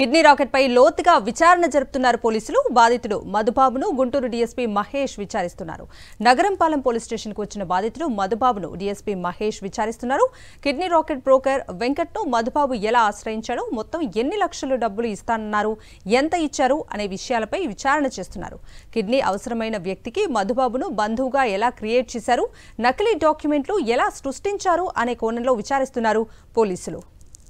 Kidney racket పై లోతుగా విచారణ జరుపుతున్నారు పోలీసులు బాధితుడు మధుబాబును గుంటూరు డీఎస్పీ మహేష్ విచారిస్తున్నారు నగరంపాలెం పోలీస్ స్టేషన్ కు వచ్చిన బాధితుడు మధుబాబును డీఎస్పీ మహేష్ విచారిస్తున్నారు కిడ్నీ రాకెట్ బ్రోకర్ వెంకట్ ను మధుబాబు ఎలా ఆశ్రయించాడో మొత్తం ఎన్ని లక్షలు డబ్బులు ఇస్తానన్నారు ఎంత ఇచ్చారు అనే విషయాలపై విచారణ చేస్తున్నారు కిడ్నీ అవసరమైన వ్యక్తికి మధుబాబును బంధువుగా ఎలా క్రియేట్ చేశారు నకిలీ డాక్యుమెంట్లు ఎలా సృష్టించారు అనే కోణంలో విచారిస్తున్నారు పోలీసులు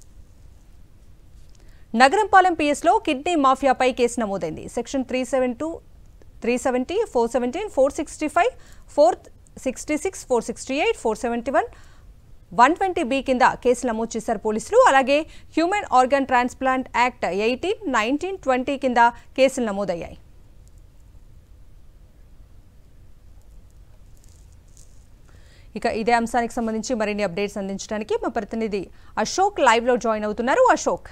నగరంపాలెం పిఎస్లో కిడ్నీ మాఫియాపై కేసు నమోదైంది section three seven two three seventy four seventeen four sixty five four sixty six four sixty eight four seventy one one twenty B కింద కేసు నమోదు చేశారు పోలీసులు అలాగే human organ transplant act eighteen nineteen twenty కింద కేసులు నమోదయ్యాయి ఇక ఇదే అంశానికి సంబంధించి మరిన్ని అప్డేట్స్ అందించడానికి మా ప్రతినిధి అశోక్ లైవ్లో జాయిన్ అవుతున్నారు అశోక్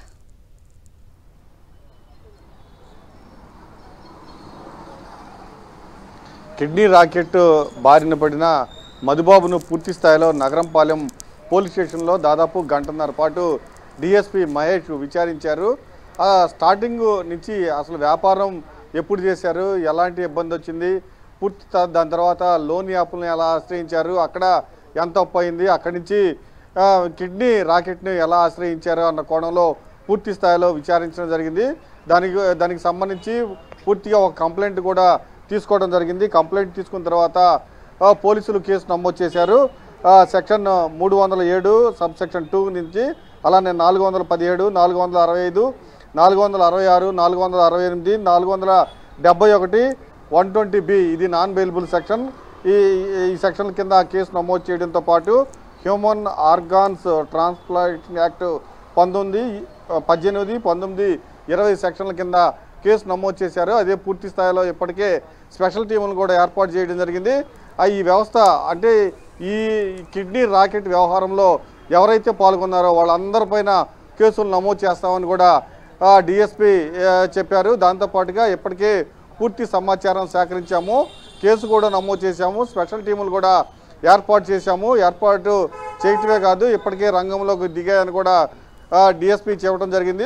కిడ్నీ రాకెట్ బారిన పడిన మధుబాబును పూర్తి స్థాయిలో నగరంపాలెం పోలీస్ స్టేషన్లో దాదాపు గంటన్నర పాటు డిఎస్పి మహేష్ విచారించారు ఆ స్టార్టింగ్ నుంచి అసలు వ్యాపారం ఎప్పుడు చేశారు ఎలాంటి ఇబ్బంది వచ్చింది పూర్తి త- దాని తర్వాత లోన్ యాప్లను ఎలా ఆశ్రయించారు అక్కడ ఎంత అప్పు అయింది అక్కడి నుంచి ఆ, కిడ్నీ రాకెట్ని ఎలా ఆశ్రయించారు అన్న కోణంలో పూర్తి స్థాయిలో విచారించడం జరిగింది దానికి దానికి సంబంధించి పూర్తిగా ఒక కంప్లైంట్ కూడా తీసుకోవడం జరిగింది కంప్లైంట్ తీసుకున్న తర్వాత ఆ, పోలీసులు కేసు నమోదు చేశారు ఆ, సెక్షన్ మూడు వందల ఏడు సబ్ సెక్షన్ టూ నుంచి అలానే నాలుగు వందల పదిహేడు నాలుగు వందల అరవై ఐదు నాలుగు వందల అరవై ఆరు నాలుగు వందల అరవై ఎనిమిది నాలుగు వందల డెబ్బై ఒకటి వన్ ట్వంటీ బి ఇది నాన్ బెయిలబుల్ సెక్షన్ ఈ ఈ సెక్షన్ కింద కేసు నమోదు చేయడంతో పాటు హ్యూమన్ ఆర్గాన్స్ ట్రాన్స్ప్లాంటేషన్ యాక్ట్ పంతొమ్మిది పద్దెనిమిది పంతొమ్మిది ఇరవై సెక్షన్ల కింద కేసు నమోదు చేశారు అదే పూర్తి స్థాయిలో ఇప్పటికే స్పెషల్ టీములను కూడా ఏర్పాటు చేయడం జరిగింది ఆ ఈ వ్యవస్థ అంటే ఈ కిడ్నీ రాకెట్ వ్యవహారంలో ఎవరైతే పాల్గొన్నారో వాళ్ళందరిపైన కేసులు నమోదు చేస్తామని కూడా డిఎస్పి చెప్పారు దాంతోపాటుగా ఇప్పటికే పూర్తి సమాచారం సేకరించాము కేసు కూడా నమోదు చేశాము స్పెషల్ టీములు కూడా ఏర్పాటు చేశాము ఏర్పాటు చేయటమే కాదు ఇప్పటికే రంగంలోకి దిగాయని కూడా డిఎస్పి చెప్పడం జరిగింది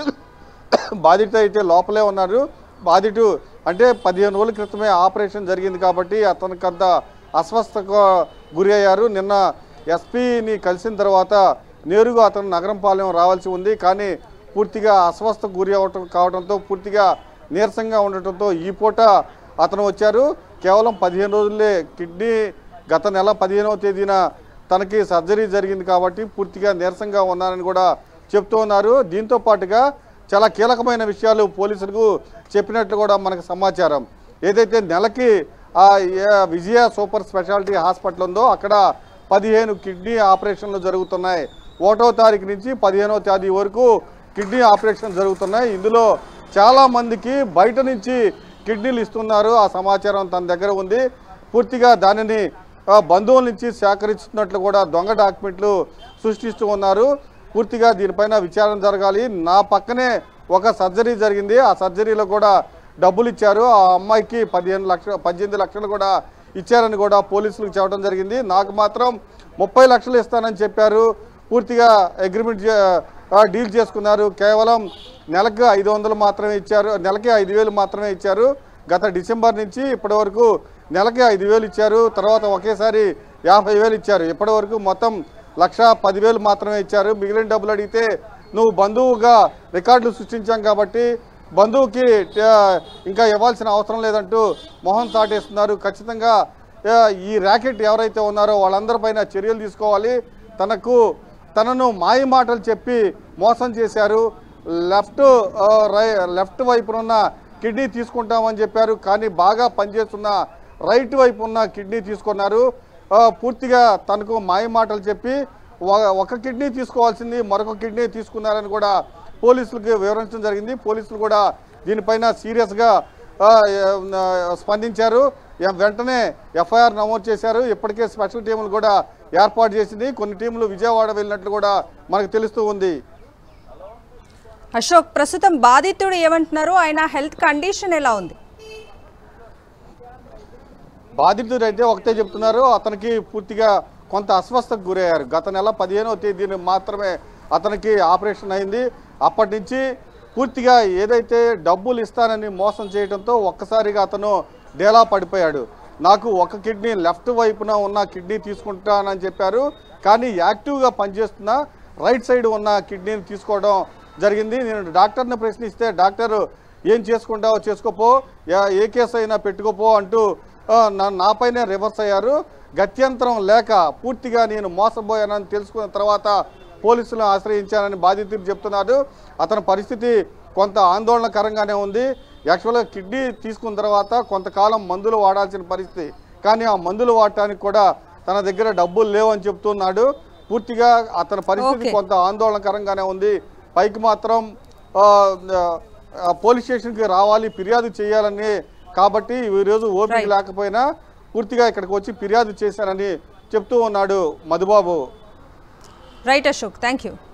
బాధిత అయితే లోపలే ఉన్నారు బాధితు అంటే పదిహేను రోజుల క్రితమే ఆపరేషన్ జరిగింది కాబట్టి అతనికి అంత అస్వస్థకు గురి అయ్యారు నిన్న ఎస్పీని కలిసిన తర్వాత నేరుగా అతను నగరంపాలెం రావాల్సి ఉంది కానీ పూర్తిగా అస్వస్థకు గురి అవటం కావడంతో పూర్తిగా నీరసంగా ఉండటంతో ఈ పూట అతను వచ్చారు కేవలం పదిహేను రోజులే కిడ్నీ గత నెల పదిహేనవ తేదీన తనకి సర్జరీ జరిగింది కాబట్టి పూర్తిగా నీరసంగా ఉన్నానని కూడా చెప్తూ ఉన్నారు దీంతో పాటుగా చాలా కీలకమైన విషయాలు పోలీసులకు చెప్పినట్లు కూడా మనకు సమాచారం ఏదైతే నెలకి ఆ ఏ- విజయ సూపర్ స్పెషాలిటీ హాస్పిటల్ ఉందో అక్కడ పదిహేను కిడ్నీ ఆపరేషన్లు జరుగుతున్నాయి ఒకటో తారీఖు నుంచి పదిహేనవ తేదీ వరకు కిడ్నీ ఆపరేషన్ జరుగుతున్నాయి ఇందులో చాలా మందికి బయట నుంచి కిడ్నీలు ఇస్తున్నారు ఆ సమాచారం తన దగ్గర ఉంది పూర్తిగా దానిని ఆ, బంధువుల నుంచి సేకరిస్తున్నట్లు కూడా దొంగ డాక్యుమెంట్లు సృష్టిస్తూ ఉన్నారు పూర్తిగా దీనిపైన విచారణ జరగాలి నా పక్కనే ఒక సర్జరీ జరిగింది ఆ సర్జరీలో కూడా డబ్బులు ఇచ్చారు ఆ అమ్మాయికి పదిహేను లక్షలు పద్దెనిమిది లక్షలు కూడా ఇచ్చారని కూడా పోలీసులకు చెప్పడం జరిగింది నాకు మాత్రం ముప్పై లక్షలు ఇస్తానని చెప్పారు పూర్తిగా అగ్రిమెంట్ చే- ఆ, డీల్ చేసుకున్నారు కేవలం నెలకు ఐదు వందలు మాత్రమే ఇచ్చారు నెలకి ఐదు వేలు మాత్రమే ఇచ్చారు గత డిసెంబర్ నుంచి ఇప్పటి వరకు నెలకి ఐదు వేలు ఇచ్చారు తర్వాత ఒకేసారి యాభై వేలు ఇచ్చారు ఇప్పటి వరకు మొత్తం లక్ష పదివేలు మాత్రమే ఇచ్చారు మిగిలిన డబ్బులు అడిగితే నువ్వు బంధువుగా రికార్డులు సృష్టించాం కాబట్టి బంధువుకి ఆ, ఇంకా ఇవ్వాల్సిన అవసరం లేదంటూ మొహం చాటేస్తున్నారు ఖచ్చితంగా ఆ, ఈ ర్యాకెట్ ఎవరైతే ఉన్నారో వాళ్ళందరిపైన చర్యలు తీసుకోవాలి తనకు తనను మాయ మాటలు చెప్పి మోసం చేశారు లెఫ్ట్ ఆ, రై లెఫ్ట్ వైపున ఉన్న కిడ్నీ తీసుకుంటామని చెప్పారు కానీ బాగా పనిచేస్తున్న రైట్ వైపు ఉన్న కిడ్నీ తీసుకున్నారు ఆ, పూర్తిగా తనకు మాయ మాటలు చెప్పి ఒక- ఒక కిడ్నీ తీసుకోవాల్సింది మరొక కిడ్నీ తీసుకున్నారని కూడా పోలీసులకు వివరించడం జరిగింది పోలీసులు కూడా దీనిపైన సీరియస్గా ఆ, ఆ, స్పందించారు ఎం- వెంటనే ఎఫ్ఐఆర్ నమోదు చేశారు ఇప్పటికే స్పెషల్ టీములు కూడా ఏర్పాటు చేసింది కొన్ని టీములు విజయవాడ వెళ్ళినట్లు కూడా మనకు తెలుస్తూ ఉంది అశోక్ ప్రస్తుతం బాధితుడు ఏమంటున్నారు ఆయన హెల్త్ కండిషన్ ఎలా ఉంది బాధితుడు అయితే ఒకటే చెప్తున్నారు అతనికి పూర్తిగా కొంత అస్వస్థకు గురయ్యారు గత నెల పదిహేనవ తేదీన మాత్రమే అతనికి ఆపరేషన్ అయింది అప్పటి నుంచి పూర్తిగా ఏదైతే డబ్బులు ఇస్తానని మోసం చేయడంతో ఒక్కసారిగా అతను డేలా పడిపోయాడు నాకు ఒక కిడ్నీ లెఫ్ట్ వైపున ఉన్న కిడ్నీ తీసుకుంటానని చెప్పారు కానీ యాక్టివ్గా పనిచేస్తున్న రైట్ సైడ్ ఉన్న కిడ్నీని తీసుకోవడం జరిగింది నేను డాక్టర్ని ప్రశ్నిస్తే డాక్టర్ ఏం చేసుకుంటావో చేసుకోపో యా- ఏ కేసు అయినా పెట్టుకోపో అంటూ ఆ, నా- నాపైనే రివర్స్ అయ్యారు గత్యంతరం లేక పూర్తిగా నేను మోసపోయానని తెలుసుకున్న తర్వాత పోలీసులను ఆశ్రయించానని బాధితులు చెప్తున్నారు అతని పరిస్థితి కొంత ఆందోళనకరంగానే ఉంది యాక్చువల్గా కిడ్నీ తీసుకున్న తర్వాత కొంతకాలం మందులు వాడాల్సిన పరిస్థితి కానీ ఆ మందులు వాడటానికి కూడా తన దగ్గర డబ్బులు లేవని చెప్తున్నాడు పూర్తిగా అతని పరిస్థితి Okay. కొంత ఆందోళనకరంగానే ఉంది పైకి మాత్రం ఆ, ఆ, పోలీస్ స్టేషన్కి రావాలి ఫిర్యాదు చేయాలని కాబట్టి ఈరోజు ఓపిక Right. లేకపోయినా పూర్తిగా ఇక్కడికి వచ్చి ఫిర్యాదు చేశానని చెప్తూ ఉన్నాడు Madhubabu right Ashok thank you